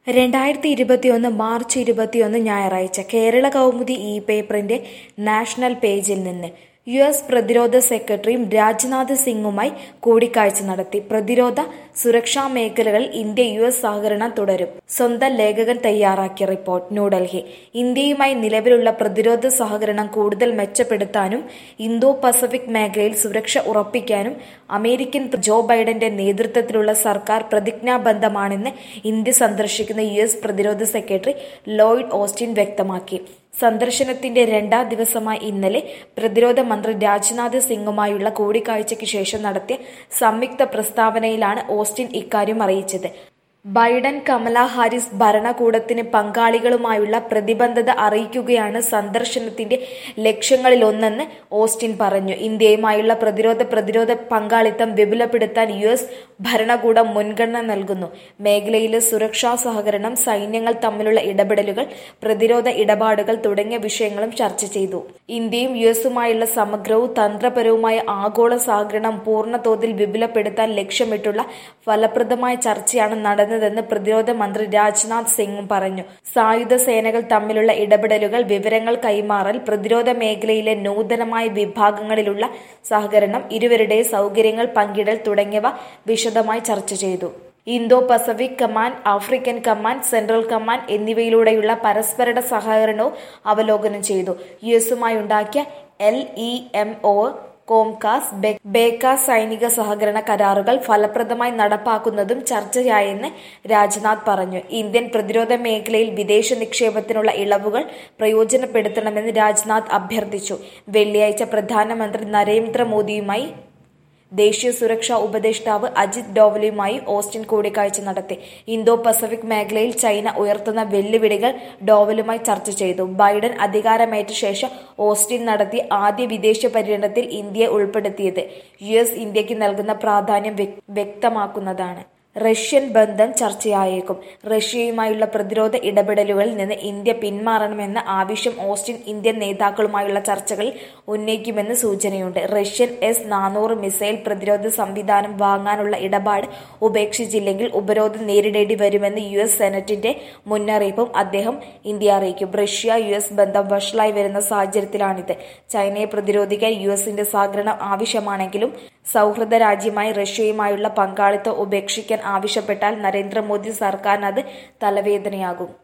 രണ്ടായിരത്തി ഇരുപത്തിയൊന്ന് മാർച്ച് ഇരുപത്തിയൊന്ന് ഞായറാഴ്ച കേരള കൗമുദി ഇ പേപ്പറിന്റെ നാഷണൽ പേജിൽ നിന്ന് യു എസ് പ്രതിരോധ സെക്രട്ടറിയും രാജ്നാഥ് സിംഗുമായി കൂടിക്കാഴ്ച നടത്തി പ്രതിരോധ സുരക്ഷാ മേഖലകളിൽ ഇന്ത്യ യു എസ് സഹകരണം തുടരും സ്വന്തം ലേഖകൻ തയ്യാറാക്കിയ റിപ്പോർട്ട് ന്യൂഡൽഹി ഇന്ത്യയുമായി നിലവിലുള്ള പ്രതിരോധ സഹകരണം കൂടുതൽ മെച്ചപ്പെടുത്താനും ഇന്തോ പസഫിക് മേഖലയിൽ സുരക്ഷ ഉറപ്പിക്കാനും അമേരിക്കൻ ജോ ബൈഡന്റെ നേതൃത്വത്തിലുള്ള സർക്കാർ പ്രതിജ്ഞാബദ്ധമാണെന്ന് ഇന്ത്യ സന്ദർശിക്കുന്ന യു എസ് പ്രതിരോധ സെക്രട്ടറി ലോയിഡ് ഓസ്റ്റിൻ വ്യക്തമാക്കി സന്ദർശനത്തിന്റെ രണ്ടാം ദിവസമായ ഇന്നലെ പ്രതിരോധ മന്ത്രി രാജ്നാഥ് സിംഗുമായുള്ള കൂടിക്കാഴ്ചയ്ക്ക് ശേഷം നടത്തിയ സംയുക്ത പ്രസ്താവനയിലാണ് ഓസ്റ്റിൻ ഇക്കാര്യം അറിയിച്ചത് ബൈഡൻ കമല ഹാരിസ് ഭരണകൂടത്തിന് പങ്കാളികളുമായുള്ള പ്രതിബദ്ധത അറിയിക്കുകയാണ് സന്ദർശനത്തിന്റെ ലക്ഷ്യങ്ങളിലൊന്നെന്ന് ഓസ്റ്റിൻ പറഞ്ഞു ഇന്ത്യയുമായുള്ള പ്രതിരോധ പ്രതിരോധ പങ്കാളിത്തം വിപുലപ്പെടുത്താൻ യു എസ് ഭരണകൂടം മുൻഗണന നൽകുന്നു മേഖലയിലെ സുരക്ഷാ സഹകരണം സൈന്യങ്ങൾ തമ്മിലുള്ള ഇടപെടലുകൾ പ്രതിരോധ ഇടപാടുകൾ തുടങ്ങിയ വിഷയങ്ങളും ചർച്ച ചെയ്തു ഇന്ത്യയും യു എസുമായുള്ള സമഗ്രവും തന്ത്രപരവുമായ ആഗോള സഹകരണം പൂർണ്ണ തോതിൽ വിപുലപ്പെടുത്താൻ ലക്ഷ്യമിട്ടുള്ള ഫലപ്രദമായ ചർച്ചയാണ് നടന്നതെന്ന് പ്രതിരോധ മന്ത്രി രാജ്നാഥ് സിംഗും പറഞ്ഞു സായുധ സേനകൾ തമ്മിലുള്ള ഇടപെടലുകൾ വിവരങ്ങൾ കൈമാറൽ പ്രതിരോധ മേഖലയിലെ നൂതനമായ വിഭാഗങ്ങളിലുള്ള സഹകരണം ഇരുവരുടെയും സൗകര്യങ്ങൾ പങ്കിടൽ തുടങ്ങിയവ വിശദമായി ചർച്ച ചെയ്തു Indo Pacific command African command central command എന്നിവയിലൂടെയുള്ള പരസ്പര സഹകരണവും അവലോകനം ചെയ്തു യു എസുമായി ഉണ്ടാക്കിയ L E M O COMCASA BECA സൈനിക സഹകരണ കരാറുകൾ ഫലപ്രദമായി നടപ്പാക്കുന്നതും ചർച്ചയായെന്ന് രാജ്നാഥ് പറഞ്ഞു ഇന്ത്യൻ പ്രതിരോധ മേഖലയിൽ വിദേശ നിക്ഷേപത്തിനുള്ള ഇളവുകൾ പ്രയോജനപ്പെടുത്തണമെന്ന് രാജ്നാഥ് അഭ്യർത്ഥിച്ചു വെള്ളിയാഴ്ച പ്രധാനമന്ത്രി നരേന്ദ്രമോദിയുമായി ദേശീയ സുരക്ഷാ ഉപദേഷ്ടാവ് അജിത് ഡോവലുമായി ഓസ്റ്റിൻ കൂടിക്കാഴ്ച നടത്തി ഇന്തോ പസഫിക് മേഖലയിൽ ചൈന ഉയർത്തുന്ന വെല്ലുവിളികൾ ഡോവലുമായി ചർച്ച ചെയ്തു ബൈഡൻ അധികാരമേറ്റ ശേഷം ഓസ്റ്റിൻ നടത്തിയ ആദ്യ വിദേശ പര്യടനത്തിൽ ഇന്ത്യയെ ഉൾപ്പെടുത്തിയത് യു എസ് ഇന്ത്യക്ക് നൽകുന്ന പ്രാധാന്യം വ്യക്തമാക്കുന്നതാണ് റഷ്യൻ ബന്ധം ചർച്ചയായേക്കും റഷ്യയുമായുള്ള പ്രതിരോധ ഇടപെടലുകളിൽ നിന്ന് ഇന്ത്യ പിന്മാറണമെന്ന ആവശ്യം ഓസ്റ്റിൻ ഇന്ത്യൻ നേതാക്കളുമായുള്ള ചർച്ചകളിൽ ഉന്നയിക്കുമെന്ന് സൂചനയുണ്ട് റഷ്യൻ എസ് നാനൂറ് മിസൈൽ പ്രതിരോധ സംവിധാനം വാങ്ങാനുള്ള ഇടപാട് ഉപേക്ഷിച്ചില്ലെങ്കിൽ ഉപരോധം നേരിടേണ്ടി വരുമെന്ന് യു എസ് സെനറ്റിന്റെ മുന്നറിയിപ്പും അദ്ദേഹം ഇന്ത്യ അറിയിക്കും റഷ്യ യു എസ് ബന്ധം വഷളായി വരുന്ന സാഹചര്യത്തിലാണിത് ചൈനയെ പ്രതിരോധിക്കാൻ യു എസിന്റെ സഹകരണം ആവശ്യമാണെങ്കിലും സൗഹൃദ രാജ്യമായി റഷ്യയുമായുള്ള പങ്കാളിത്തം ഉപേക്ഷിക്കാൻ ആവശ്യപ്പെട്ടാൽ നരേന്ദ്രമോദി സർക്കാരിന് അത് തലവേദനയാകും